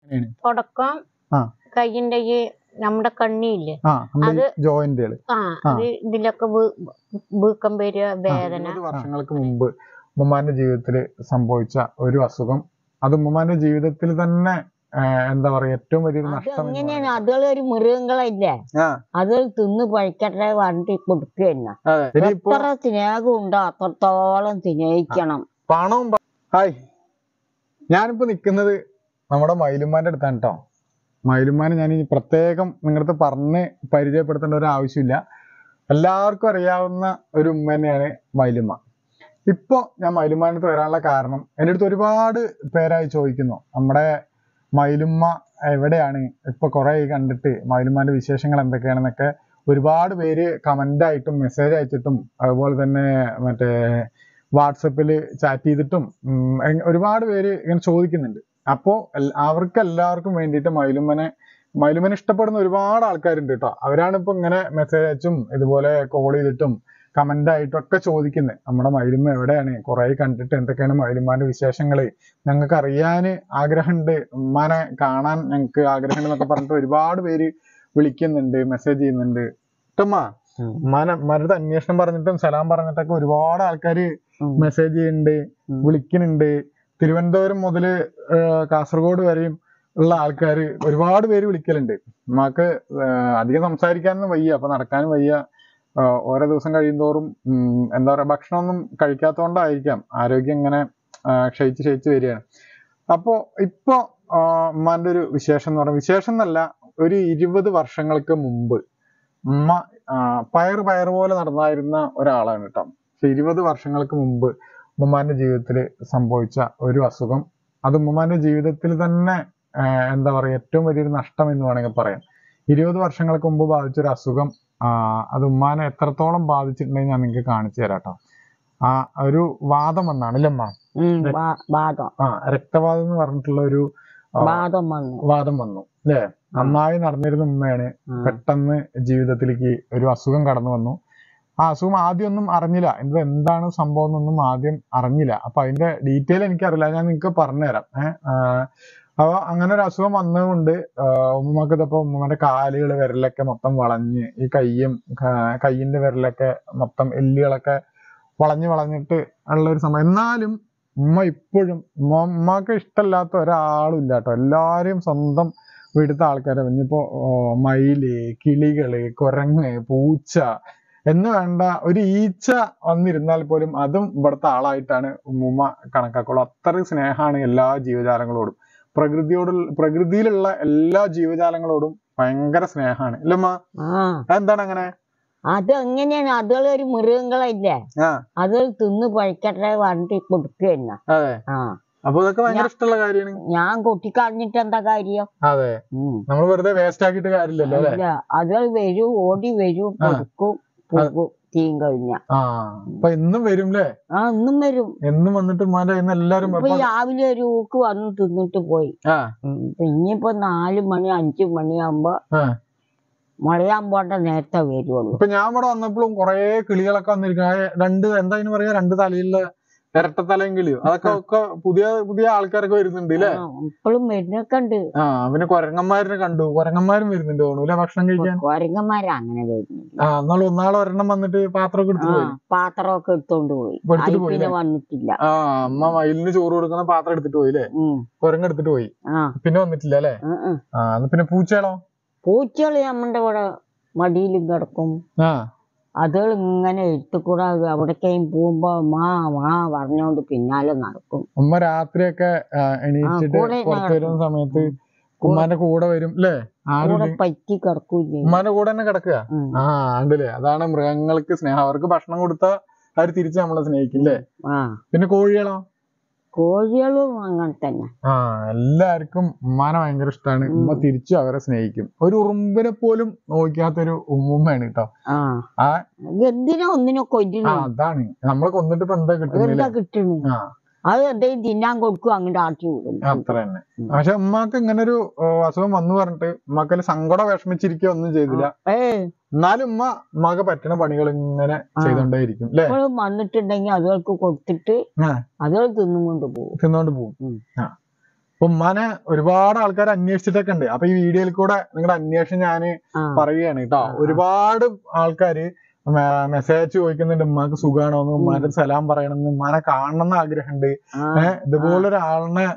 അങ്ങനെയാണ്. തുടക്കം ആ. കയ്യിന്റെ ഈ നമ്മുടെ കണ്ണിയില്ലേ ആ നമ്മുടെ അത് ജോയിന്റുകള് ആ അത് ഇതിലൊക്കെ വീ- വീക്കം വരിക വേദന ഇരുപത് വർഷങ്ങൾക്ക് മുമ്പ് ഉമ്മമാന്റെ ജീവിതത്തിൽ സംഭവിച്ച ഒരു അസുഖം അത് ഉമ്മമാന്റെ ജീവിതത്തിൽ തന്നെ ആ, എന്താ പറയാ ഏറ്റവും വലിയൊരു അത് നഷ്ടം എന്ന് എങ്ങനെയാണ് പറയുന്നത്. അതുകൾ ഒരു മൃഗങ്ങളില്ലേ ആ, അത് തിന്ന് പഴിക്കട്ടെ വണ്ടി കൊടുക്കുക അതെ. ഇനിയിപ്പോ എത്ര സ്നേഹം ഉണ്ടോ അത്രത്തോളം സ്നേഹിക്കണം പണവും പ- ഹായ് ഞാനിപ്പോ നിക്കുന്നത് നമ്മുടെ മയിലുമ്മാന്റെ അടുത്താണ് കേട്ടോ മയിലുമ്മാനെ ഞാൻ ഇനി പ്രത്യേകം നിങ്ങളടുത്ത് പറഞ്ഞ് പരിചയപ്പെടുത്തേണ്ട ഒരു ആവശ്യമില്ല എല്ലാവർക്കും അറിയാവുന്ന ഒരു ഉമ്മ തന്നെയാണ് മയിലുമ്മ ഇപ്പൊ ഞാൻ മയിലുമ്മാൻ്റെ അടുത്ത് വരാനുള്ള കാരണം എൻ്റെ അടുത്ത് ഒരുപാട് പേരായി ചോദിക്കുന്നു നമ്മുടെ മയിലുമ്മ എവിടെയാണ് ഇപ്പൊ കുറെ കണ്ടിട്ട് മയിലുമ്മാന്റെ വിശേഷങ്ങൾ എന്തൊക്കെയാണെന്നൊക്കെ ഒരുപാട് പേര് കമന്റ് ആയിട്ടും മെസ്സേജ് അയച്ചിട്ടും അതുപോലെ തന്നെ മറ്റേ വാട്സപ്പിൽ ചാറ്റ് ചെയ്തിട്ടും ഉം, എങ് ഒരുപാട് പേര് ഇങ്ങനെ ചോദിക്കുന്നുണ്ട് അപ്പോ എൽ- അവർക്ക് എല്ലാവർക്കും വേണ്ടിയിട്ട് മയിലുമ്മനെ മയിലുമ്മനെ ഇഷ്ടപ്പെടുന്ന ഒരുപാട് ആൾക്കാരുണ്ട് കേട്ടോ അവരാണ് ഇപ്പൊ ഇങ്ങനെ മെസ്സേജ് അയച്ചും ഇതുപോലെ കോൾ ചെയ്തിട്ടും കമന്റ് ആയിട്ടും ഒക്കെ ചോദിക്കുന്നത് നമ്മുടെ മയിലുമ്മ എവിടെയാണ് കുറെ കണ്ടിട്ട് എന്തൊക്കെയാണ് മയിലുമ്മാന്റെ വിശേഷങ്ങള് ഞങ്ങൾക്ക് അറിയാൻ ആഗ്രഹമുണ്ട് ഉമ്മാനെ കാണാൻ ഞങ്ങൾക്ക് ആഗ്രഹമുണ്ട് എന്നൊക്കെ പറഞ്ഞിട്ട് ഒരുപാട് പേര് വിളിക്കുന്നുണ്ട് മെസ്സേജ് ചെയ്യുന്നുണ്ട് ഇട്ടമ്മ ഉമ്മാനെ ഉമ്മാരുടെ അന്വേഷണം പറഞ്ഞിട്ടും സലാം പറഞ്ഞിട്ടൊക്കെ ഒരുപാട് ആൾക്കാര് ഉം. മെസ്സേജ് ചെയ്യുന്നുണ്ട് ഉം. വിളിക്കുന്നുണ്ട് തിരുവനന്തപുരം മുതല് ആ, കാസർഗോഡ് വരെയും ഉള്ള ആൾക്കാർ ഒരുപാട് പേര് വിളിക്കലുണ്ട് ഉമ്മാക്ക് ആ, അധികം സംസാരിക്കാനൊന്നും വയ്യ അപ്പൊ നടക്കാനും വയ്യ ആ, ഓരോ ദിവസം കഴിയുന്തോറും ഉം, എന്താ പറയാ ഭക്ഷണമൊന്നും കഴിക്കാത്തതുകൊണ്ടായിരിക്കാം ആരോഗ്യം ഇങ്ങനെ ആ, ക്ഷയിച്ച് ക്ഷയിച്ച് വരികയാണ് അപ്പോ ഇപ്പൊ ആ, ഉമ്മാന്റെ ഒരു വിശേഷം എന്ന് പറഞ്ഞാൽ വിശേഷം എന്നല്ല ഒരു ഇരുപത് വർഷങ്ങൾക്ക് മുമ്പ് ഉമ്മ ആ, പയറ് പയറ് പോലെ നടന്നായിരുന്ന ഒരാളാണ് കേട്ടോ പക്ഷെ ഇരുപത് വർഷങ്ങൾക്ക് മുമ്പ് ഉമ്മമാന്റെ ജീവിതത്തിൽ സംഭവിച്ച ഒരു അസുഖം അത് ഉമ്മമാന്റെ ജീവിതത്തിൽ തന്നെ ആ, എന്താ പറയാ ഏറ്റവും വലിയൊരു നഷ്ടം എന്ന് വേണമെങ്കിൽ പറയാം ഇരുപത് വർഷങ്ങൾക്ക് മുമ്പ് ബാധിച്ച ഒരു അസുഖം ആ, അത് ഉമ്മാനെ എത്രത്തോളം ബാധിച്ചിട്ടുണ്ടെങ്കിൽ ഞാൻ നിങ്ങൾക്ക് കാണിച്ചു തരാം കേട്ടോ ആ ഒരു വാദം വന്നാണ് അല്ലേ അമ്മ ഉം, വാ- വാദം ആ രക്തവാദം എന്ന് പറഞ്ഞിട്ടുള്ള ഒരു ആ, വാദം വന്നു വാദം വന്നു അല്ലേ നന്നായി നടന്നിരുന്ന ഉമ്മയാണ് ഉം. പെട്ടെന്ന് ജീവിതത്തിലേക്ക് ഒരു അസുഖം കടന്നു വന്നു ആ അസുഖം ആദ്യം ഒന്നും അറിഞ്ഞില്ല ഇത് എന്താണ് സംഭവം എന്നൊന്നും ആദ്യം അറിഞ്ഞില്ല അപ്പൊ അതിന്റെ ഡീറ്റെയിൽ എനിക്കറിയില്ല ഞാൻ നിങ്ങൾക്ക് പറഞ്ഞുതരാം ഏഹ് അപ്പൊ അങ്ങനെ ഒരു അസുഖം വന്നതുകൊണ്ട് ഉമ്മക്ക് ഇതപ്പോ ഉമ്മന്റെ കാലുകൾ വിരലൊക്കെ മൊത്തം വളഞ്ഞ് ഈ കയ്യും ക- കയ്യിന്റെ വിരലൊക്കെ മൊത്തം എല്ലുകളൊക്കെ വളഞ്ഞ് വളഞ്ഞിട്ട് ഉള്ള ഒരു സമയം എന്നാലും ഉമ്മ ഇപ്പോഴും ഉമ്മ ഉമ്മക്ക് ഇഷ്ടമല്ലാത്ത ഒരാളും ഇല്ല കേട്ടോ എല്ലാരും സ്വന്തം വീട്ടിലത്തെ ആൾക്കാരെ ഇനിയിപ്പോ ഓ, മയില് കിളികള് കുരങ്ങ് പൂച്ച എന്ന് വേണ്ട ഒരു ഈച്ച വന്നിരുന്നാൽ പോലും അതും ഇവിടുത്തെ ആളായിട്ടാണ് ഉമ്മുമ്മ കണക്കാക്കുള്ളൂ അത്രയും സ്നേഹമാണ് എല്ലാ ജീവജാലങ്ങളോടും പ്രകൃതിയോട് പ്രകൃതിയിലുള്ള എല്ലാ ജീവജാലങ്ങളോടും ഭയങ്കര സ്നേഹമാണ് ഇല്ലമ്മ ആ എന്താണ് അങ്ങനെ അത് എങ്ങനെയാണ് അതുകൾ ഒരു മൃഗങ്ങളില്ലേ ആ അതുകൾ തിന്ന് പഴിക്കട്ടെ വണ്ടി കൊടുക്കുക അതെ ആ അപ്പൊ ഇതൊക്കെ ഭയങ്കര ഇഷ്ടമുള്ള കാര്യമാണ് ഞാൻ കൊട്ടിക്കളഞ്ഞിട്ട് എന്താ കാര്യം അതെ ഉം. നമ്മൾ വെറുതെ വേസ്റ്റ് ആക്കിയിട്ട് കാര്യമില്ലല്ലോ അല്ലെ അല്ല അതുകൾ വരും ഓടി വരും ആ. കൊടുക്കും പോകും തീം കഴിഞ്ഞ ആ അപ്പൊ എന്നും വരും ല്ലേ ആ ഇന്നും വരും എന്നും വന്നിട്ട് ഉമ്മാന്റെ കയ്യിൽ നിന്ന് എല്ലാരും ഇപ്പൊ ഈ രാവിലെ ഒരു ഊക്ക് വന്ന് തിന്നിട്ട് പോയി ആ ഉം. ഇപ്പൊ ഇനിയിപ്പോ നാല് മണി അഞ്ചു മണിയാകുമ്പോ ആ മഴയാൻ പോണ്ട നേരത്തെ വരുള്ളൂ ഇപ്പൊ ഞാൻ ഇവിടെ വന്നപ്പോഴും കൊറേ കിളികളൊക്കെ വന്നിരിക്കും ആ രണ്ട് എന്താ അതിന് പറയാ രണ്ട് തലയിലുള്ള ഇരട്ടത്തലയും കിളിയോ അതൊക്കെ ഒക്കെ പുതിയ പുതിയ ആൾക്കാരൊക്കെ വരുന്നുണ്ട് ല്ലേ ഇപ്പോഴും വരുന്നൊക്കെ ഉണ്ട് ആ പിന്നെ കൊരങ്ങന്മാരിനെ കണ്ടു കൊരങ്ങന്മാരും വരുന്നുണ്ട് തോന്നൂല ഭക്ഷണം കഴിക്കാൻ കോരങ്ങന്മാര് അങ്ങനെ വരുന്നില്ല ആ എന്നാൽ ഒന്നാൾ ഒരെണ്ണം വന്നിട്ട് പാത്രമൊക്കെ എടുത്തു ആ പോയി പാത്രമൊക്കെ എടുത്തോണ്ട് പോയി ഇപ്പൊ എടുത്തിട്ട് അതിൽ പോയി പിന്നെ വന്നിട്ടില്ല ആ അമ്മ മയിലിന് ചോറ് കൊടുക്കുന്ന പാത്രം എടുത്തിട്ട് പോയി ല്ലേ ഉം. കുരങ്ങ് എടുത്തിട്ട് പോയി ആ പിന്നെ വന്നിട്ടില്ല അല്ലേ ഉം, ഉം. ആ എന്നാ പിന്നെ പൂച്ചകളോ പൂച്ചകള് നമ്മുടെ ഇവിടെ മടിയിലും കിടക്കും ആ അതുകൾ ഇങ്ങനെ എടുത്തുകൂടെ അവിടേക്കും പോകുമ്പോ മാ മാ പറഞ്ഞോണ്ട് പിന്നാലെ നടക്കും ഉമ്മ രാത്രിയൊക്കെ ആ, എണീച്ചിട്ട് കൂടെ പുറത്തു വരുന്ന സമയത്ത് ഉമ്മാന്റെ കൂടെ വരും ല്ലേ ആരും കൂടെ പറ്റി കിടക്കൂലേ ഉമ്മാന്റെ കൂടെ തന്നെ കിടക്കുക ഉം. ആ ഉണ്ടല്ലേ അതാണ് മൃഗങ്ങൾക്ക് സ്നേഹം അവർക്ക് ഭക്ഷണം കൊടുത്താൽ അവർ തിരിച്ച് നമ്മളെ സ്നേഹിക്കും ല്ലേ ആ പിന്നെ കോഴികളോ കോഴികളും അങ്ങനെ തന്നെ ആ എല്ലാവർക്കും ഉമ്മാനെ ഭയങ്കര ഇഷ്ടമാണ് ഉമ്മ തിരിച്ചു അവരെ സ്നേഹിക്കും ഒരു ഉറുമ്പിനെ പോലും നോക്കാത്തൊരു ഉമ്മുമ്മയാണ് കേട്ടോ ആ ആ എന്തിനാ ഒന്നിനെ ആ, കൊല്ലണം അതാണ് നമ്മളെ കൊന്നിട്ട് ഇപ്പൊ എന്താ കിട്ടുന്നില്ല എന്താ കിട്ടണ് ആ അത് എന്തെങ്കിലും തിന്നാൻ കൊടുക്കും അങ്ങോട്ട് ആട്ടി വിടും അത്ര തന്നെ പക്ഷെ ഉമ്മാക്ക് ഇങ്ങനെ ഒരു അസുഖം വന്നു പറഞ്ഞിട്ട് ഉമ്മാക്കല് സങ്കടം വിഷമിച്ചിരിക്കുക ഒന്നും ചെയ്തില്ല ഏ എന്നാലും ഉമ്മ ഉമ്മാക്ക് പറ്റുന്ന പണികൾ ഇങ്ങനെ ചെയ്തോണ്ടേയിരിക്കും അല്ലേ എപ്പോഴും വന്നിട്ടുണ്ടെങ്കിൽ അതുകൾക്ക് കൊടുത്തിട്ട് ആ അതുകൾ തിന്നും കൊണ്ട് പോകും തിന്നോണ്ട് പോകും ഉം. ആ അപ്പൊ ഉമ്മാനെ ഒരുപാട് ആൾക്കാർ അന്വേഷിച്ചിട്ടൊക്കെ ഉണ്ട് അപ്പൊ ഈ വീഡിയോയിൽ കൂടെ നിങ്ങളുടെ അന്വേഷണം ഞാന് ആ പറയുകയാണ് കേട്ടോ ആ. ഒരുപാട് ആൾക്കാര് മെസ്സേജ് ചോദിക്കുന്നുണ്ട് ഉമ്മാക്ക് സുഖാണോന്ന് ഉമ്മാന്റെ സലാം പറയണമെന്ന് ഉമ്മാനെ കാണണം എന്ന് ആഗ്രഹമുണ്ട് ആ. ഏഹ് ഇതുപോലെ ഒരാളിനെ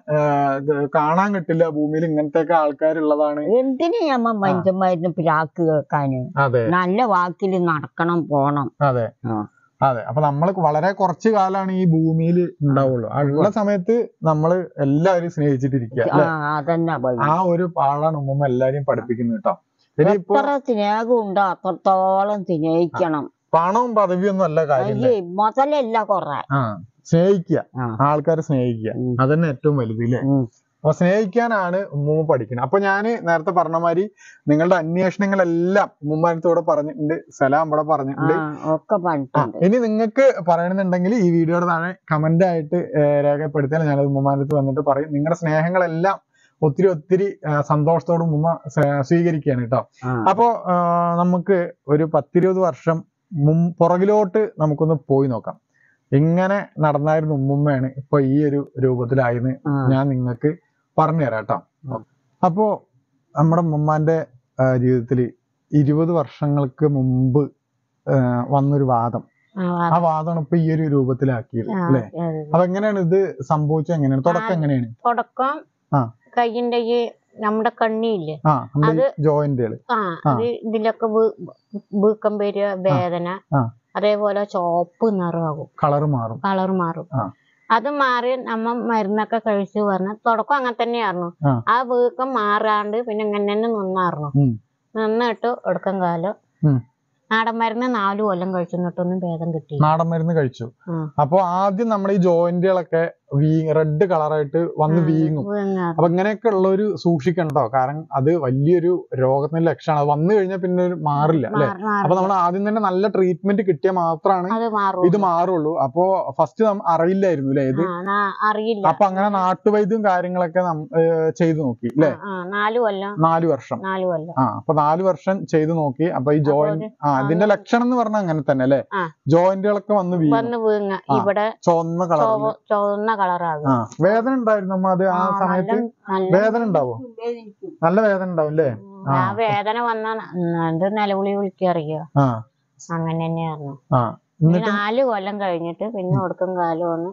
കാണാൻ കിട്ടില്ല ഭൂമിയിൽ ഇങ്ങനത്തെയൊക്കെ ആൾക്കാരുള്ളതാണ് എന്തിനു നമ്മ മനുഷ്യന്മാരിന് പിരാക്ക് കേൾക്കാന് അതെ നല്ല വാക്കിൽ നടക്കണം പോണം അതെ ആ. അതെ അപ്പൊ നമ്മൾ വളരെ കുറച്ച് കാലാണ് ഈ ഭൂമിയിൽ ഉണ്ടാവുള്ളൂ ആ ഉള്ള സമയത്ത് നമ്മൾ എല്ലാവരും സ്നേഹിച്ചിട്ടിരിക്കുക ആ അല്ലെ അതന്നെ വഴി. ആ ഒരു പാടാണ് ഉമ്മ എല്ലാരെയും പഠിപ്പിക്കുന്നത് കേട്ടോ ഇനിയിപ്പോ എത്ര സ്നേഹം ഉണ്ടോ അത്രത്തോളം സ്നേഹിക്കണം പണവും പദവിയൊന്നും അല്ല കാര്യം അയ്യേ മുതലല്ല കൊറേ ആ സ്നേഹിക്കുക ആ. ആൾക്കാരെ സ്നേഹിക്കുക ഉം. അതന്നെ ഏറ്റവും വലുത് ഇല്ലേ ഉം. അപ്പൊ സ്നേഹിക്കാനാണ് ഉമ്മൂമ്മ പഠിക്കുന്നത് അപ്പൊ ഞാന് നേരത്തെ പറഞ്ഞ മാതിരി നിങ്ങളുടെ അന്വേഷണങ്ങളെല്ലാം ഉമ്മുമ്മാനത്തോടെ പറഞ്ഞിട്ടുണ്ട് സലാം ഇവിടെ ആ പറഞ്ഞിട്ടുണ്ട് ഒക്കെ ആ, പറഞ്ഞിട്ടുണ്ട് ഇനി നിങ്ങൾക്ക് പറയണമെന്നുണ്ടെങ്കിൽ ഈ വീഡിയോയുടെ താഴെ കമന്റ് ആയിട്ട് ഏർ രേഖപ്പെടുത്തിയാൽ ഞാനത് ഉമ്മമാനത്ത് വന്നിട്ട് പറയും നിങ്ങളുടെ സ്നേഹങ്ങളെല്ലാം ഒത്തിരി ഒത്തിരി ആ, സന്തോഷത്തോടും ഉമ്മ സ്വ- സ്വീകരിക്കുകയാണ് കേട്ടോ ആ. അപ്പോ ആ, നമുക്ക് ഒരു പത്തിരുപത് വർഷം മുൻ പുറകിലോട്ട് നമുക്കൊന്ന് പോയി നോക്കാം ഇങ്ങനെ നടന്നായിരുന്ന ഉമ്മുമ്മയാണ് ഇപ്പൊ ഈ ഒരു രൂപത്തിലായെന്ന് ആ. ഞാൻ നിങ്ങൾക്ക് പറഞ്ഞു തരാം കേട്ടോ അപ്പോ നമ്മുടെ ഉമ്മാന്റെ ജീവിതത്തിൽ ഇരുപത് വർഷങ്ങൾക്ക് മുമ്പ് ആ, വന്നൊരു വാദം ആ, ആ വാദമാണ് ഇപ്പൊ ഈ ഒരു രൂപത്തിലാക്കിയത് ആ, അല്ലെ അതെ. അപ്പൊ എങ്ങനെയാണ് ഇത് സംഭവിച്ചത് എങ്ങനെയാണ് തുടക്കം ആ. എങ്ങനെയാണ് തുടക്കം ആ. കയ്യിന്റെ ഈ നമ്മുടെ കണ്ണിയില്ലേ ആ നമ്മുടെ അത് ജോയിന്റുകൾ ആ ആ. ഇത് ഇതിലൊക്കെ വീ- വീക്കം വരിക വേദന ആ. അതേപോലെ ചോപ്പ് നിറമാകും കളർ മാറും കളർ മാറും ആ. അത് മാറി നമ്മ മരുന്നൊക്കെ കഴിച്ചു പറഞ്ഞ തുടക്കം അങ്ങനെ തന്നെയായിരുന്നു ആ. ആ വീക്കം മാറാണ്ട് പിന്നെ ഇങ്ങനെ തന്നെ നിന്നായിരുന്നു ഉം. നിന്നിട്ട് എടുക്കം കാലം ഉം. നാടൻ മരുന്ന് നാലു കൊല്ലം കഴിച്ചു എന്നിട്ടൊന്നും ഭേദം കിട്ടി നാടൻ മരുന്ന് കഴിച്ചു ഉം. അപ്പൊ ആദ്യം നമ്മുടെ ഈ ജോയിന്റുകളൊക്കെ വീ റെഡ് കളറായിട്ട് വന്ന് വീങ്ങും അപ്പൊ ഇങ്ങനെയൊക്കെ ഉള്ളവര് സൂക്ഷിക്കണം കേട്ടോ കാരണം അത് വലിയൊരു രോഗത്തിന്റെ ലക്ഷണമാണ് അത് വന്നു കഴിഞ്ഞാൽ പിന്നെ ഒരു മാറില്ല അല്ലെ അപ്പൊ നമ്മൾ ആദ്യം തന്നെ നല്ല ട്രീറ്റ്മെന്റ് കിട്ടിയാൽ മാത്രമാണ് അത് മാറും ഇത് മാറുള്ളൂ അപ്പോ ഫസ്റ്റ് അറിയില്ലായിരുന്നു അല്ലെ ഇത് ആ, നാ- അറിയില്ല അപ്പൊ അങ്ങനെ നാട്ടുവൈദ്യം കാര്യങ്ങളൊക്കെ നം- ഏർ ചെയ്തു നോക്കി അല്ലെ ആ, നാല് കൊല്ലം നാല് വർഷം നാല് കൊല്ലം ആ അപ്പൊ നാല് വർഷം ചെയ്തു നോക്കി അപ്പൊ ഈ ജോയിന്റ് ഒരു- ആ ഇതിന്റെ ലക്ഷണം എന്ന് പറഞ്ഞാൽ അങ്ങനെ തന്നെ അല്ലെ ആ. ജോയിന്റുകളൊക്കെ വന്ന് വീഴും വന്ന് വീങ്ങ ആ. ഇവിടെ ചുവന്ന കളറിൽ ചുവ- ചുവന്ന കളറാകും ആ വേദന ഉണ്ടായിരുന്നു അമ്മ അത് ആ ആ, സമയത്ത് നല്ല- നല്ല വേദന ഉണ്ടാവോ നല്ല വേദന ഉണ്ടാവും അല്ലേ ആ. ആ വേദന വന്ന എന്ത് നിലവിളി വിളിക്കറിയോ ആ അങ്ങനെ തന്നെയായിരുന്നു ആ ഈ എന്നിട്ട് നാല് കൊല്ലം കഴിഞ്ഞിട്ട് പിന്നെ കൊടുക്കും കാലം ഒന്ന്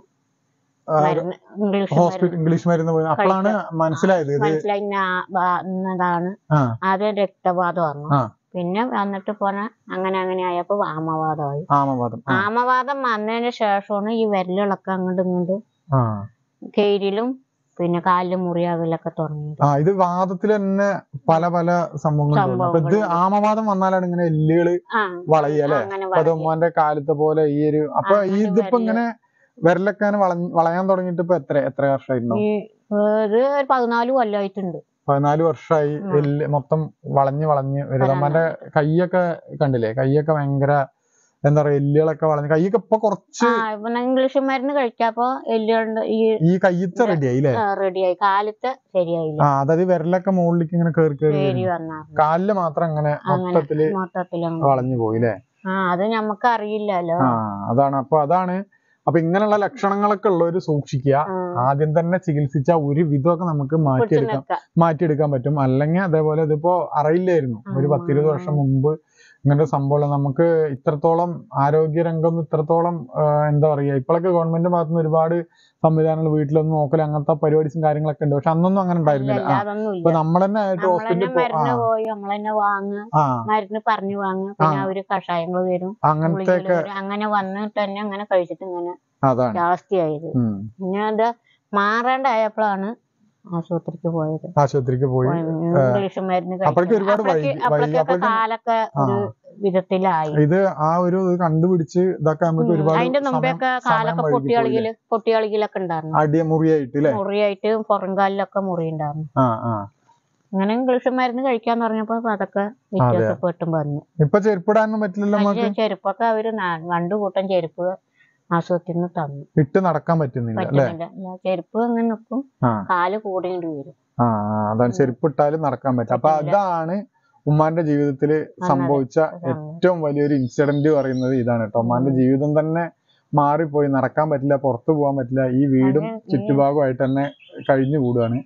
ആ, മരുന്ന് ഇംഗ്ലീഷ് ഹോസ്പിറ്റൽ ഇംഗ്ലീഷ് മരുന്ന് പോയി അപ്പോഴാണ് മനസ്സിലായത് ഇത് മനസ്സിലായി ഞാ- ബാ- ഇന്നതാണ് ആ ആദ്യം രക്തവാദമായിരുന്നു ആ. പിന്നെ വന്നിട്ട് പോണ അങ്ങനെ അങ്ങനെ ആയപ്പോ ആമവാദമായി ആമവാദം ആ ആമവാദം വന്നതിന് ശേഷമാണ് ഈ വിരലുകളൊക്കെ അങ്ങോട്ടും ഇങ്ങോട്ടും ആ കീരിലും പിന്നെ കാലിലും മുറിയാകലൊക്കെ തുടങ്ങിയത് ആ ഇത് വാദത്തിൽ തന്നെ പല പല സംഭവങ്ങൾ അപ്പൊ ഇത് സംഭവങ്ങളുണ്ട്. ആമവാദം വന്നാലാണ് ഇങ്ങനെ എല്ലുകള് ആ വളയുക അല്ലെ അങ്ങനെ അപ്പൊ അത് വളയും. ഉമ്മാന്റെ കാലത്തെ പോലെ ഈ ഒരു അപ്പൊ ആ, ഈ അത് ഇതിപ്പോ വിരല്. ഇങ്ങനെ വിരലൊക്കെ വളഞ്ഞ് വളയാൻ തുടങ്ങിയിട്ട് ഇപ്പൊ എത്ര എത്ര വർഷമായിട്ടുണ്ടോ ഈ ഇത് ഒരു പതിനാല് കൊല്ലമായിട്ടുണ്ട് പതിനാല് വർഷമായി ഉം. എല്ല് മൊത്തം വളഞ്ഞ് വളഞ്ഞ് വരും അമ്മന്റെ കൈയൊക്കെ കണ്ടില്ലേ കൈയൊക്കെ ഭയങ്കര എന്താ പറയാ എല്ലുകളൊക്കെ വളഞ്ഞ് കൈയൊക്കെ ഇപ്പൊ കുറച്ച് ആ ഇപ്പൊ ഇംഗ്ലീഷ് മരുന്ന് കഴിച്ചപ്പോ എല്ലുകൊണ്ട് ഈ ഈ കയ്യത്തെ റെഡി ആയി അല്ലേ റെഡിയായി കാലത്ത് ശരിയായില്ല ആ അതായത് വിരലൊക്കെ മുകളിലേക്ക് ഇങ്ങനെ കേറി കേറി പേരി വരും വന്നായിരുന്നു കാലില് മാത്രം അങ്ങനെ അങ്ങനെ മൊത്തത്തില് മൊത്തത്തിലങ്ങ് വളഞ്ഞു പോയി അല്ലേ ആ അത് നമുക്ക് അറിയില്ലല്ലോ ആ അതാണ് അപ്പൊ അതാണ് അപ്പൊ ഇങ്ങനെയുള്ള ലക്ഷണങ്ങളൊക്കെ ഉള്ളവര് സൂക്ഷിക്കുക ആദ്യം തന്നെ ചികിത്സിച്ച ഒരു വിധമൊക്കെ നമുക്ക് പിടിച്ചു മാറ്റിയെടുക്കാം നിൽക്കാം മാറ്റിയെടുക്കാൻ പറ്റും അല്ലെങ്കിൽ അതേപോലെ ഇതിപ്പോ അറിയില്ലായിരുന്നു ഒരു ആ. പത്തിരുപത് വർഷം മുമ്പ് ഇങ്ങനത്തെ സംഭവം നമുക്ക് ഇത്രത്തോളം ആരോഗ്യ രംഗം ഇത്രത്തോളം ആ, എന്താ പറയാ ഇപ്പോഴൊക്കെ ഗവൺമെന്റ് ഭാഗത്തുനിന്ന് ഒരുപാട് സംവിധാനങ്ങൾ വീട്ടിലൊന്നും നോക്കൽ അങ്ങനത്തെ പരിപാടീസും കാര്യങ്ങളൊക്കെ ഉണ്ട് പക്ഷെ അന്നൊന്നും അങ്ങനെ ഉണ്ടായിരുന്നില്ല ആ അതൊന്നും ഇപ്പൊ ഇല്ല നമ്മൾ തന്നെ ആയിട്ട് നമ്മൾ തന്നെ ഹോസ്പിറ്റലിൽ മരുന്ന് പോയി നമ്മൾ തന്നെ വാങ്ങുക ആ മരുന്ന് പറഞ്ഞു വാങ്ങുക പിന്നെ ആ. അവര് കഷായങ്ങൾ തരും അങ്ങനത്തെ ഗുളികകൾ ഒക്കെ തരും അങ്ങനെ വന്നിട്ട് തന്നെ അങ്ങനെ കഴിച്ചിട്ട് ഇങ്ങനെ അതാണ് ജാസ്തിയായത് ഉം പിന്നെ അത് മാറേണ്ടായപ്പോഴാണ് ആശുപത്രിക്ക് പോയത് ആശുപത്രിക്ക് പോയി ഇംഗ്ലീഷ് മരുന്ന് അപ്പോഴേക്കും കഴിച്ചത്. ഒരുപാട് അപ്പോഴേക്ക് വൈകി- അപ്പോഴേക്കൊക്കെ വൈകി- അപ്പോഴേക്കും- കാലൊക്കെ ആ ഒരു വിധത്തിലായി ഇത് ആ ഒരു ഇത് കണ്ടുപിടിച്ച് ഇതൊക്കെ നമുക്ക് ഉം. ഒരുപാട് അതിന്റെ സമയം മുമ്പെയൊക്കെ സമയം കാലൊക്കെ വൈകി പൊട്ടിയളികില് പൊട്ടിയളികിലൊക്കെ ഉണ്ടായിരുന്നു അടിയ മുറിയായിട്ട് അല്ലേ മുറിയായിട്ട് പുറംകാലിലൊക്കെ മുറി ഉണ്ടായിരുന്നു ആ ആ അങ്ങനെ ഇംഗ്ലീഷ് മരുന്ന് കഴിക്കാന്ന് പറഞ്ഞപ്പോ അതൊക്കെ വ്യത്യാസപ്പെട്ടും വന്നു ഇപ്പൊ ചെരുപ്പിടാനൊന്നും പറ്റില്ലല്ലോ നമുക്ക് പക്ഷേ ചെരുപ്പൊക്കെ അവര് നാ- രണ്ടു കൂട്ടം ചെരുപ്പ് ആശുപത്രിയിൽ നിന്ന് തന്നു ഇട്ട് നടക്കാൻ പറ്റുന്നില്ല അല്ലെ പറ്റുന്നില്ല ഇല്ല, ചെരുപ്പ് അങ്ങനെ നിൽക്കും ആ കാല് കൂടിയിട്ട് വരും ആ ആ, അതാണ് ചെരുപ്പ് ഇട്ടാലും നടക്കാൻ പറ്റും അപ്പൊ പറ്റില്ല. അതാണ് ഉമ്മാന്റെ ജീവിതത്തിൽ സംഭവിച്ച ഏറ്റവും വലിയൊരു ഇൻസിഡന്റ് പറയുന്നത് ഇതാണ് കേട്ടോ ഉമ്മാന്റെ ജീവിതം തന്നെ മാറിപ്പോയി നടക്കാൻ പറ്റില്ല പുറത്തു പോകാൻ പറ്റില്ല ഈ വീടും അങ്ങനെ ഈ- ചുറ്റുഭാഗമായിട്ട് തന്നെ കഴിഞ്ഞു കൂടുകയാണ്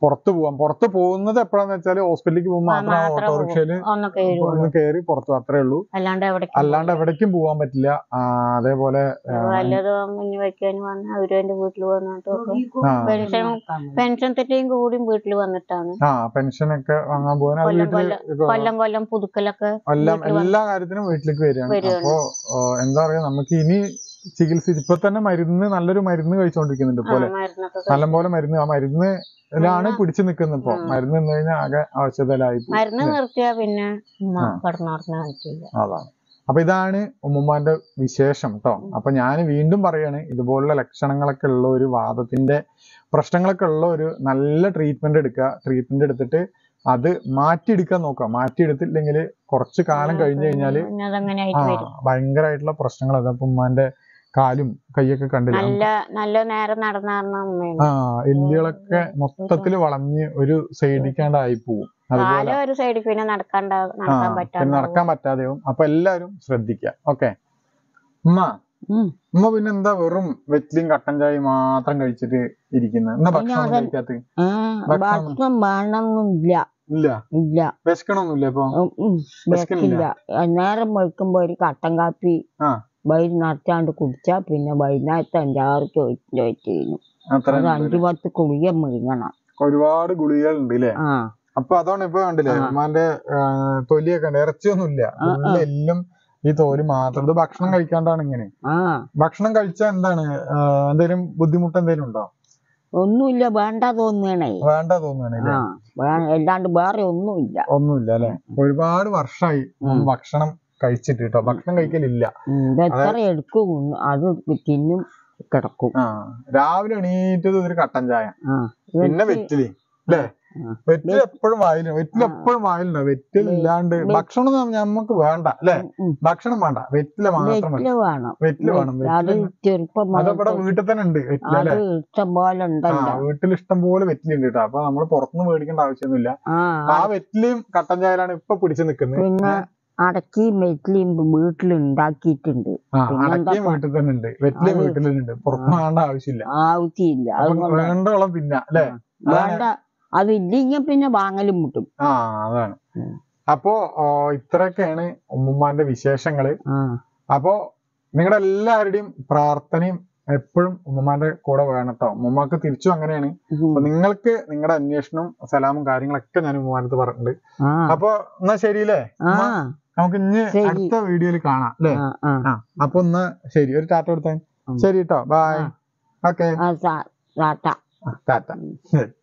പുറത്ത് പോവാം പുറത്ത് പോകുന്നത് എപ്പോഴാന്ന് വെച്ചാൽ ഹോസ്പിറ്റലിലേക്ക് പോകുമ്പോൾ ആ, മാത്രം മാത്രം ഓട്ടോറിക്ഷയില് ഒന്ന് കയറുള്ളൂ ഒന്ന് കയറി പുറത്ത് അത്രേ ഉള്ളൂ അല്ലാണ്ട് എവിടെ അല്ലാണ്ട് എവിടേക്കും പോകാൻ പറ്റില്ല ആ, അതേപോലെ വല്ലതും മുന്നിൽ വെക്കാൻ വന്ന് അവര് എന്റെ വീട്ടിൽ വന്നിട്ടൊക്കെ ആ പെൻഷൻ പെൻഷൻ തെറ്റയും കൂടിയും വീട്ടിൽ വന്നിട്ടാണ് ആ പെൻഷനൊക്കെ വാങ്ങാൻ പോകാൻ അത് കൊല്ലം വീട്ടില് കൊല്ലം കൊല്ലം പുതുക്കലൊക്കെ എല്ലാം വീട്ടില് വന്ന് എല്ലാ കാര്യത്തിനും വീട്ടിലേക്ക് വരികയാണ് വരികയാണ്. അപ്പോ ആ, എന്താ പറയാ നമുക്ക് ഇനി ചികിത്സ ഇപ്പൊ തന്നെ മരുന്ന് നല്ലൊരു മരുന്ന് കഴിച്ചുകൊണ്ടിരിക്കുന്നുണ്ട് ആ, പോലെ മരുന്നൊക്കെ നല്ലപോലെ മരുന്ന് ആ മരുന്നിലാണ് മരുന്ന് പിടിച്ചു നിൽക്കുന്നത് ഇപ്പൊ ഉം. മരുന്ന് നിന്ന് കഴിഞ്ഞാൽ ആകെ ആവശ്യതയിലായി പോകും. മരുന്ന് നിർത്തിയാ പിന്നെ ആ. കടന്നുറങ്ങാൻ പറ്റില്ല അതാണ് അപ്പൊ ഇതാണ് ഉമ്മുമ്മാന്റെ വിശേഷം കേട്ടോ അപ്പൊ ഞാൻ വീണ്ടും പറയാണ് ഇതുപോലുള്ള ലക്ഷണങ്ങളൊക്കെ ഉള്ള ഒരു വാദത്തിന്റെ പ്രശ്നങ്ങളൊക്കെ ഉള്ള ഒരു നല്ല ട്രീറ്റ്മെന്റ് എടുക്കുക ട്രീറ്റ്മെന്റ് എടുത്തിട്ട് അത് മാറ്റിയെടുക്കാൻ നോക്കുക മാറ്റിയെടുത്തില്ലെങ്കിൽ കുറച്ച് കാലം കഴിഞ്ഞു കഴിഞ്ഞാല് പിന്നെ അതങ്ങനെ ആ ആയിട്ട് വരും ഭയങ്കരമായിട്ടുള്ള പ്രശ്നങ്ങൾ അതാ ഇപ്പൊ ഉമ്മാന്റെ കാലും കൈയൊക്കെ കണ്ടില്ല നല്ല നല്ല നേരം നടന്നാർന്ന അമ്മയാണ് ആ എല്ലുകളൊക്കെ മൊത്തത്തിൽ വളഞ്ഞ് ഒരു സൈഡിക്കാണ്ടായി പോവും അതുപോലെ കാലം ഒരു സൈഡിൽ പിന്നെ നടക്കാണ്ട ആ നടക്കാൻ പിന്നെ പറ്റാതെ നടക്കാൻ പറ്റാതെയാവും അപ്പൊ എല്ലാരും ശ്രദ്ധിക്കുക ഓക്കെ ഉമ്മ ഉം. ഉമ്മ പിന്നെ എന്താ വെറും വെറ്റിലും കട്ടൻ ചായയും മാത്രം കഴിച്ചിട്ട് ഇരിക്കുന്നത് എന്നാ ഭക്ഷണം ഒന്നും അതല്ല. കഴിക്കാത്ത ആ, ഭക്ഷണം- ഭക്ഷണം വേണമെന്നില്ല ഇല്ല ഇല്ല വിശക്കണമൊന്നുമില്ല ഇപ്പൊ ഉം, ഉം, വിശക്കണില്ല? വെക്കില്ല നേരം വെക്കുമ്പോ ഒരു കട്ടൻ കാപ്പി ആ വൈകി നടത്താണ്ട് കുടിച്ചാ പിന്നെ വൈകുന്നേരത്തെ അഞ്ചാറ് ചോദിച്ചു ചോദിച്ചു അത്ര അത് അഞ്ചു പത്ത് കുളിക മുഴുങ്ങണം ഒരുപാട് ഗുളികകൾ ഉണ്ട് ഇല്ലേ ആ അപ്പൊ അതാണ് ഇപ്പൊ കണ്ടില്ലേ ആ. ഉമ്മാന്റെ ആ, തൊലിയൊക്കെ ഉണ്ട് ഇറച്ചിയൊന്നും ഇല്ല ആ, ആ. ഫുള്ള് എല്ലും ഈ തോല് മാത്രം ഇത് ഭക്ഷണം കഴിക്കാണ്ടാണ് ഇങ്ങനെ ആ ഭക്ഷണം കഴിച്ചാൽ എന്താണ് ആ, എന്തേലും ബുദ്ധിമുട്ട് എന്തേലും ഉണ്ടോ ഒന്നുമില്ല വേണ്ട തോന്നണേ വേണ്ട തോന്നുകയാണല്ലേ ആ വേ- അല്ലാണ്ട് വേറെ ഒന്നുമില്ല ഒന്നുമില്ല അല്ലെ ഒരുപാട് വർഷമായി ഉം. ഭക്ഷണം കഴിച്ചിട്ട് കേട്ടോ ഭക്ഷണം കഴിക്കലില്ല ഉം, ഇത് എത്ര എടുക്കും അത് തിന്നും കിടക്കും ആ രാവിലെ എണീറ്റത് ഒരു കട്ടൻ ചായ ആ പിന്നെ വെറ്റില് അല്ലേ ആ. വെറ്റിൽ എപ്പോഴും വായില് വെറ്റിൽ എപ്പോഴും വായിലുണ്ടാവും വെറ്റിൽ ഇല്ലാണ്ട് വെ- ഭക്ഷണം നമുക്ക് വേണ്ട അല്ലെ ഉം. ഭക്ഷണം വേണ്ട വെറ്റില മാത്രം മതി വെറ്റില വേണം വെറ്റില് വേണം അത് വെറ്റില ചെറുപ്പം അത് ഇവിടെ മുതൽക്ക് വീട്ടിൽ തന്നെ ഉണ്ട് വെറ്റില അത് അല്ലെ ഇഷ്ടം പോലെ ആ ഉണ്ടല്ലോ വീട്ടിൽ ഇഷ്ടം പോലെ വെറ്റിലുണ്ട് കേട്ടോ അപ്പൊ നമ്മൾ പുറത്തുനിന്ന് മേടിക്കേണ്ട ആവശ്യമൊന്നുമില്ല ആ ആ വെറ്റിലും കട്ടൻ ചായയിലാണ് ഇപ്പൊ പിടിച്ചു നിൽക്കുന്നത് പിന്നെ അടക്കിയും വെറ്റിലയും വീട്ടിലുണ്ടാക്കിയിട്ടുണ്ട് ആ പിന്നെന്താ അടക്കിയും വീട്ടിൽ തന്നെ ഉണ്ട് വെറ്റിലയും അത് വീട്ടിൽ തന്നെ ഉണ്ട് പുറത്തുനിന്ന് വേണ്ട ആവശ്യമില്ല ആവശ്യമില്ല അപ്പൊ അതുകൊണ്ട് വേണ്ടോളം തിന്ന അല്ലെ വേണ്ട അതില്ലെങ്കിൽ പിന്നെ വാങ്ങലും മുട്ടും ആ അതാണ് ഉം. അപ്പോ ആ, ഇത്രയൊക്കെയാണ് ഉമ്മുമ്മാന്റെ വിശേഷങ്ങള് ആ അപ്പോ നിങ്ങളുടെ എല്ലാവരുടെയും പ്രാർത്ഥനയും എപ്പോഴും ഉമ്മമാന്റെ കൂടെ വേണം കേട്ടോ ഉമ്മമാക്ക് തിരിച്ചും അങ്ങനെയാണ് ഉം. അപ്പൊ നിങ്ങൾക്ക് നിങ്ങളുടെ അന്വേഷണവും സലാമും കാര്യങ്ങളൊക്കെ ഞാൻ ഉമ്മമാനത്ത് പറഞ്ഞിട്ടുണ്ട് ആ അപ്പൊ എന്നാ ശരിയില്ലേ ആ നമുക്ക് ഇനി ശരി. അടുത്ത വീഡിയോയിൽ കാണാം അല്ലേ ആ ആ ആ അപ്പൊ ഒന്ന് ശരി ഒരു ടാറ്റ കൊടുത്താൽ ഉം. ശരി കേട്ടോ ബായ് ആ. ഓക്കെ ആ, സാ- സാട്ട ടാറ്റ ശരി